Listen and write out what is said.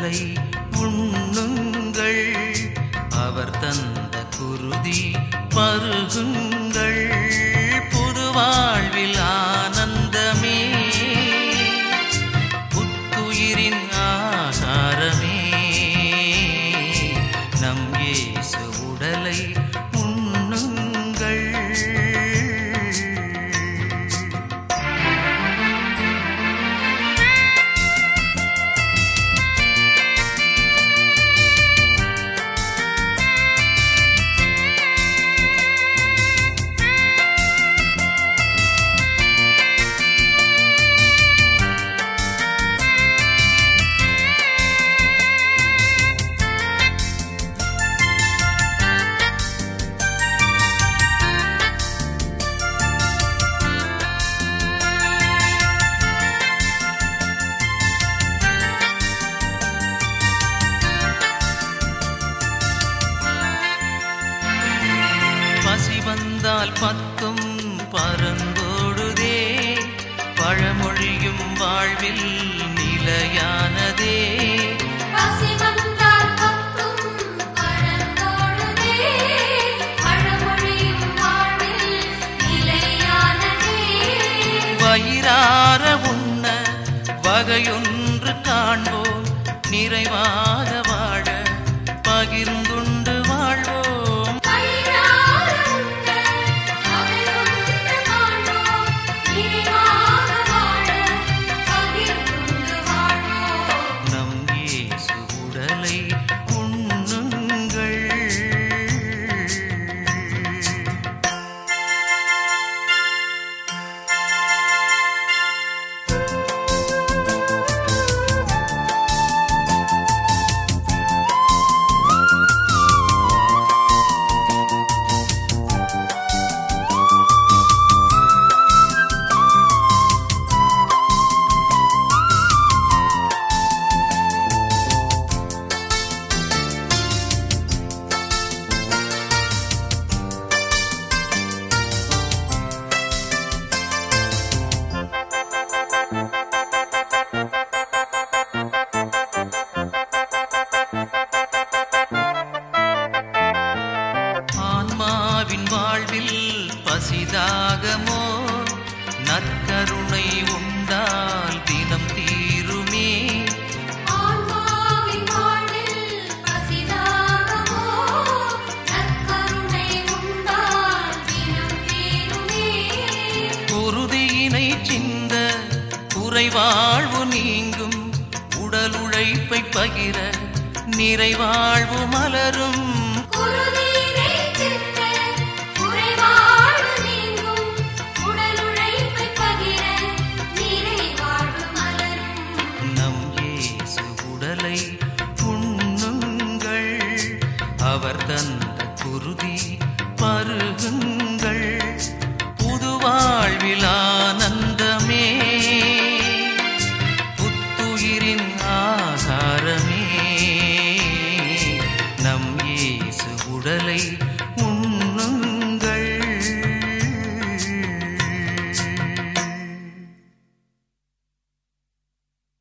உடலை உண்ணுங்கள் அவர் தந்த குருதி பருகுங்கள் புது வாழ்வில் ஆனந்தமே புத்துயிரின் ஆகாரமே நம் இயேசு உடலை உண்ணுங்கள் பசி வந்தால் பத்தும் பறந்தோடுதே பழமொழியும் வாழ்வில் நிலையானதே பசி வந்தால் பத்தும் பறந்தோடுதே பழமொழியும் வாழ்வில் நிலையானதே வயிறார உண்ண வகையொன்று காண்போம் நிறைவாக வாழ பகிர்ந்துண்டு வாழ்வோம் வயிறார உண்ண அவையொன்று காண்போம் நிறைவாக வாழ பகிர்ந்துண்டு வாழ்வோம் நம் இயேசு உடலை உண்ணுங்கள் ஆன்மாவின் வாழ்வில் பசிதாகமோ நற்கருணை உண்டால் தினம் தீருமே ஆன்மாவின் வாழ்வில் பசிதாகமோ நற்கருணை உண்டால் தினம் தீருமே குருதியினை சிந்த குறைவாழ்வு நீங்கும் உடல் உழைப்பை பகிர நிறைவாழ்வு மலரும் குருதியினை சிந்த குறைவாழ்வு நீங்கும் உடல் உழைப்பை பகிர நிறைவாழ்வு மலரும் நம் இயேசு உடலை உண்ணுங்கள் அவர் தந்த குருதி பருகுங்கள் புது வாழ்வில் ஆனந்தமே புத்துயிரின் ஆகாரமே நம் இயேசு உடலை